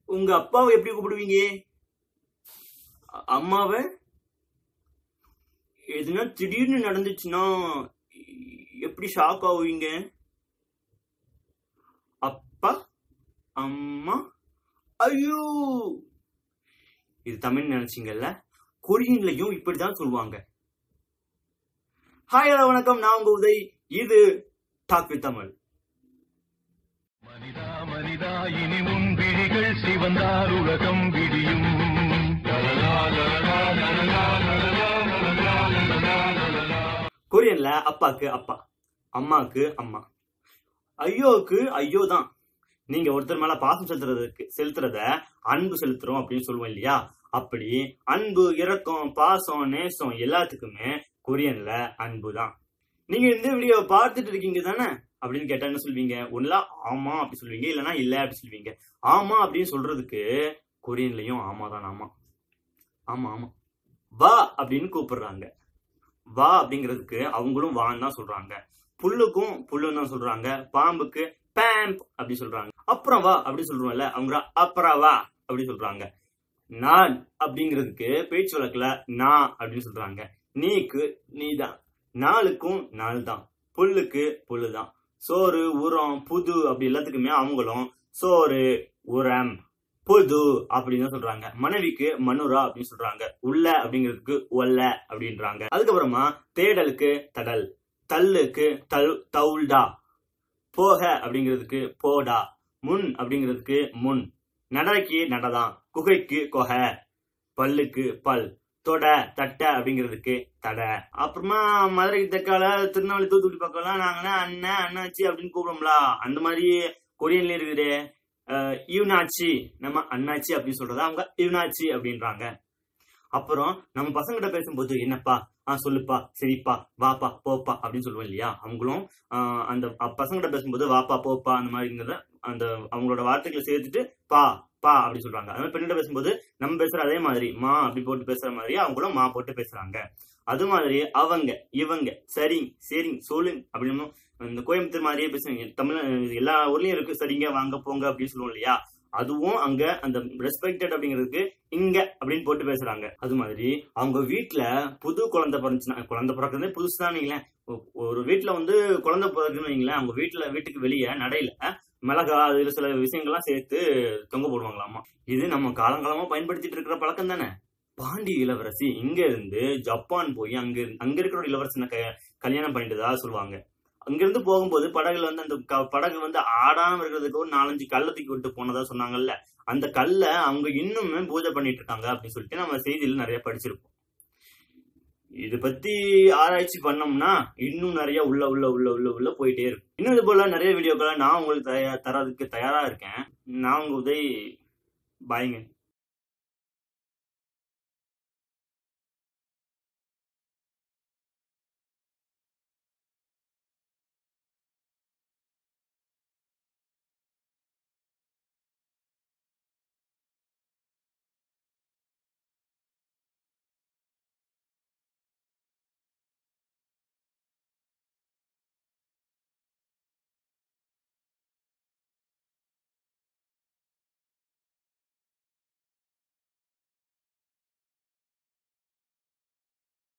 உங்க அப்பாவை எப்படி கூப்பிடுவீங்க அ- அம்மாவை எதுனா திடீர்னு நடந்துச்சுன்னா எப்படி ஷாக் ஆகுவீங்க அப்பா அம்மா ஐயோ இது தமிழ் நினைச்சீங்கல்ல கொரியன்லயும் இப்படிதான் சொல்லுவாங்க ஹாய் ஹலோ வணக்கம் நான் உங்க உதய் இது டாக் வித் தமிழ் மனிதா மனிதா இனி உன் விழிகள் சிவந்தார் உலகம் விடியும் லலலா, லலலா, லலலா, லலலா, லலலா, லலலா, லலலா. கொரியன்ல அப்பாக்கு அப்பா அம்மாக்கு அம்மா ஐயோவுக்கு ஐயோ தான் நீங்க ஒருத்தர் மேல பாசம் செலுத்துறதுக்கு செலுத்துறத அன்பு செலுத்துறோம் அப்படின்னு சொல்லுவோம் இல்லையா அப்படி அன்பு இரக்கம் பாசம் நேசம் எல்லாத்துக்குமே கொரியன்ல அன்பு தான் நீங்க இந்த வீடியோ பார்த்துட்டு இருக்கீங்க தானே அப்படின்னு கேட்டா என்ன சொல்வீங்க ஒண்ணுல ஆமா அப்படி சொல்லுவீங்க இல்லைன்னா இல்ல அப்படி சொல்லுவீங்க ஆமா அப்படின்னு சொல்றதுக்கு கொரியன்லயும் ஆமா தான் ஆமா ஆமா ஆமா வா அப்படின்னு கூப்பிடுறாங்க வா அப்படிங்கிறதுக்கு அவங்களும் வான்னு தான் சொல்றாங்க புல்லுக்கும் புல்லுன்னு தான் சொல்றாங்க பாம்புக்கு பேம்ப் அப்படி சொல்றாங்க அப்புறம் வா அப்படி சொல்றோம்ல அவங்க அப்புறம் வா அப்படி சொல்றாங்க நான் அப்படிங்கிறதுக்கு பேச்சு வழக்குல நான் அப்படின்னு சொல்றாங்க நீக்கு நீதான் நாளுக்கும் நாள் தான் புல்லுக்கு புல்லு தான் சோறு உரம் புது அப்படி எல்லாத்துக்குமே அவங்களும் சோறு உரம் புது அப்படின்னு தான் சொல்றாங்க மனைவிக்கு மனுரா அப்படின்னு சொல்றாங்க உள்ள அப்படிங்கிறதுக்கு ஒல்ல அப்படின்றாங்க அதுக்கப்புறமா தேடலுக்கு தடல் தல்லுக்கு தல் தவுல்டா போக அப்படிங்கிறதுக்கு போடா முன் அப்படிங்கிறதுக்கு முன் நடரைக்கு நடதான் குகைக்கு கொகை பல்லுக்கு பல் தொட தட்ட அப்படிங்கிறதுக்கு தடை அப்புறமா மதுரை தெற்கால திருநெல்வேலி தூத்துக்குடி பக்கம்லாம் நாங்கன்னா அண்ணன் அண்ணாச்சி அப்படின்னு கூப்பிடுவோம்ல அந்த மாதிரி கொரியன்ல இருக்குது யூனாச்சி நம்ம அண்ணாச்சி அப்படின்னு சொல்றத அவங்க யூனாச்சி அப்படின்றாங்க அப்புறம் நம்ம பசங்கிட்ட பேசும்போது என்னப்பா ஆ சொல்லுப்பா சரிப்பா வாப்பா போப்பா அப்படின்னு சொல்லுவோம் இல்லையா அவங்களும் ஆஹ், அந்த அ- பசங்கிட்ட பேசும்போது வாப்பா போப்பா அந்த மாதிரிங்கிறத அந்த அவங்களோட வார்த்தைகளை சேர்த்துட்டு பா பா அப்படி சொல்றாங்க அது மாதிரி பெண்ணிட்ட பேசும்போது நம்ம பேசுற அதே மாதிரி மா அப்படி போட்டு பேசுற மாதிரி அவங்களும் மா போட்டு பேசுறாங்க அது மாதிரி அவங்க இவங்க சரிங்க சரிங்க சொல்லுங்க அப்படின்னு இந்த கோயம்புத்தூர் மாதிரியே பேசுவாங்க தமிழ் எல்லா ஊர்லயும் இருக்கு சரிங்க வாங்க போங்க அப்படின்னு சொல்லுவோம் இல்லையா அதுவும் அங்க அந்த ரெஸ்பெக்டட் அப்படிங்கிறதுக்கு இங்க அப்படின்னு போட்டு பேசுறாங்க அது மாதிரி அவங்க வீட்ல புது குழந்தை பிறந்துச்சுன்னா குழந்தை பிறக்கிறதே புதுசு தான் வைங்களேன் ஒ- ஒரு வீட்ல வந்து குழந்தை பிறக்குன்னு வைங்களேன் அவங்க வீட்ல வீட்டுக்கு வெளியே நடையில மிளகா அதுல சில விஷயங்கள்லாம் சேர்த்து தொங்க போடுவாங்களாமா இது நம்ம காலங்காலமா பயன்படுத்திட்டு இருக்கிற பழக்கம் தானே பாண்டி இளவரசி இங்க இருந்து ஜப்பான் போய் அங்க இருந்து- அங்க இருக்கிற ஒரு இளவரசனை க- கல்யாணம் பண்ணிட்டதா சொல்லுவாங்க அங்கிருந்து போகும்போது படகுல வந்து அந்த க- படகு வந்து ஆடாம இருக்கிறதுக்கு ஒரு நாலஞ்சு கல்லை தூக்கி விட்டு போனதா சொன்னாங்கல்ல அந்த கல்லை அவங்க இன்னுமே பூஜை பண்ணிட்டு இருக்காங்க அப்படின்னு சொல்லிட்டு நம்ம செய்தியில நிறைய படிச்சிருப்போம் இது பத்தி ஆராய்ச்சி பண்ணோம்னா இன்னும் நிறைய உள்ள உள்ள உள்ள உள்ள உள்ள போயிட்டே இருக்கும் இன்னும் இது போல நிறைய வீடியோக்களை நான் உங்களுக்கு தயா- தரதுக்கு தயாரா இருக்கேன் நான் உங்க உதய் பாய்ங்க